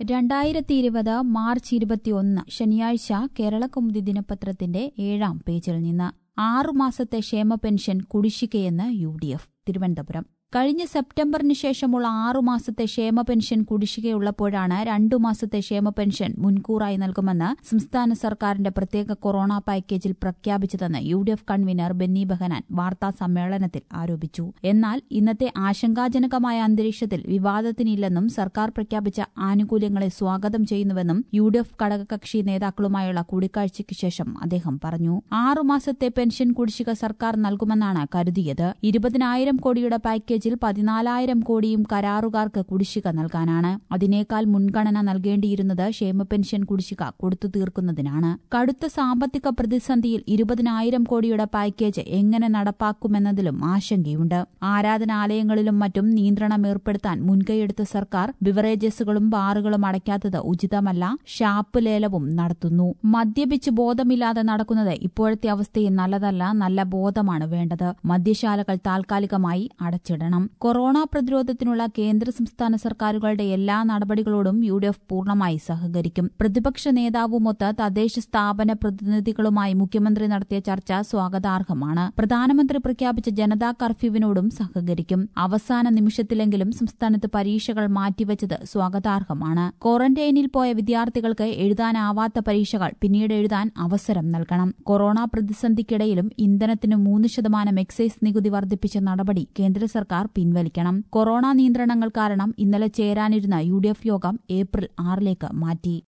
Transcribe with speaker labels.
Speaker 1: രണ്ടായിരത്തി ഇരുപത് മാർച്ച് ഇരുപത്തിയൊന്ന് ശനിയാഴ്ച കേരളകൗമുദി ദിനപത്രത്തിന്റെ ഏഴാം പേജിൽ നിന്ന് ആറുമാസത്തെ ക്ഷേമ പെൻഷൻ കുടിശ്ശികയെന്ന് യു ഡി എഫ് തിരുവനന്തപുരം കഴിഞ്ഞ സെപ്റ്റംബറിന് ശേഷമുള്ള ആറുമാസത്തെ ക്ഷേമ പെൻഷൻ കുടിശ്ശികയുള്ളപ്പോഴാണ് രണ്ടു മാസത്തെ ക്ഷേമ പെൻഷൻ മുൻകൂറായി നൽകുമെന്ന് സംസ്ഥാന സർക്കാരിന്റെ പ്രത്യേക കൊറോണ പാക്കേജിൽ പ്രഖ്യാപിച്ചതെന്ന് U D F convener Benny Behanan വാർത്താ സമ്മേളനത്തിൽ ആരോപിച്ചു എന്നാൽ ഇന്നത്തെ ആശങ്കാജനകമായ അന്തരീക്ഷത്തിൽ വിവാദത്തിനില്ലെന്നും സർക്കാർ പ്രഖ്യാപിച്ച ആനുകൂല്യങ്ങളെ സ്വാഗതം ചെയ്യുന്നുവെന്നും യു ഡി എഫ് ഘടകകക്ഷി നേതാക്കളുമായുള്ള കൂടിക്കാഴ്ചയ്ക്ക് ശേഷം അദ്ദേഹം പറഞ്ഞു ആറുമാസത്തെ പെൻഷൻ കുടിശ്ശിക സർക്കാർ നൽകുമെന്നാണ് കരുതിയത് ഇരുപതിനായിരം കോടിയുടെ പാക്കേജ് പാക്കേജിൽ പതിനാലായിരം കോടിയും കരാറുകാർക്ക് കുടിശ്ശിക നൽകാനാണ് അതിനേക്കാൾ മുൻഗണന നൽകേണ്ടിയിരുന്നത് ക്ഷേമ പെൻഷൻ കുടിശ്ശിക കൊടുത്തു തീർക്കുന്നതിനാണ് കടുത്ത സാമ്പത്തിക പ്രതിസന്ധിയിൽ ഇരുപതിനായിരം കോടിയുടെ പാക്കേജ് എങ്ങനെ നടപ്പാക്കുമെന്നതിലും ആശങ്കയുണ്ട് ആരാധനാലയങ്ങളിലും മറ്റും നിയന്ത്രണം ഏർപ്പെടുത്താൻ മുൻകൈയെടുത്ത സർക്കാർ ബിവറേജസുകളും ബാറുകളും അടയ്ക്കാത്തത് ഉചിതമല്ല ഷാപ്പ് ലേലവും നടത്തുന്നു മദ്യപിച്ച് ബോധമില്ലാതെ നടക്കുന്നത് ഇപ്പോഴത്തെ അവസ്ഥയിൽ നല്ലതല്ല നല്ല ബോധമാണ് വേണ്ടത് മദ്യശാലകൾ താൽക്കാലികമായി അടച്ചിടണം ചെയ്യണം കൊറോണ പ്രതിരോധത്തിനുള്ള കേന്ദ്ര സംസ്ഥാന സർക്കാരുകളുടെ എല്ലാ നടപടികളോടും യു ഡി എഫ് പൂർണ്ണമായി സഹകരിക്കും പ്രതിപക്ഷ നേതാവുമൊത്ത് തദ്ദേശ സ്ഥാപന പ്രതിനിധികളുമായി മുഖ്യമന്ത്രി നടത്തിയ ചർച്ച സ്വാഗതാർഹമാണ് പ്രധാനമന്ത്രി പ്രഖ്യാപിച്ച ജനതാ കർഫ്യൂവിനോടും സഹകരിക്കും അവസാന നിമിഷത്തിലെങ്കിലും സംസ്ഥാനത്ത് പരീക്ഷകൾ മാറ്റിവച്ചത് സ്വാഗതാർഹമാണ് ക്വാറന്റൈനിൽ പോയ വിദ്യാർത്ഥികൾക്ക് എഴുതാനാവാത്ത പരീക്ഷകൾ പിന്നീട് എഴുതാൻ അവസരം നൽകണം കൊറോണ പ്രതിസന്ധിക്കിടയിലും ഇന്ധനത്തിന് മൂന്ന് ശതമാനം എക്സൈസ് നികുതി വർദ്ധിപ്പിച്ച നടപടി കേന്ദ്ര സർക്കാർ പിൻവലിക്കണം കൊറോണ നിയന്ത്രണങ്ങൾ കാരണം ഇന്നലെ ചേരാനിരുന്ന യു യോഗം ഏപ്രിൽ ആറിലേക്ക് മാറ്റി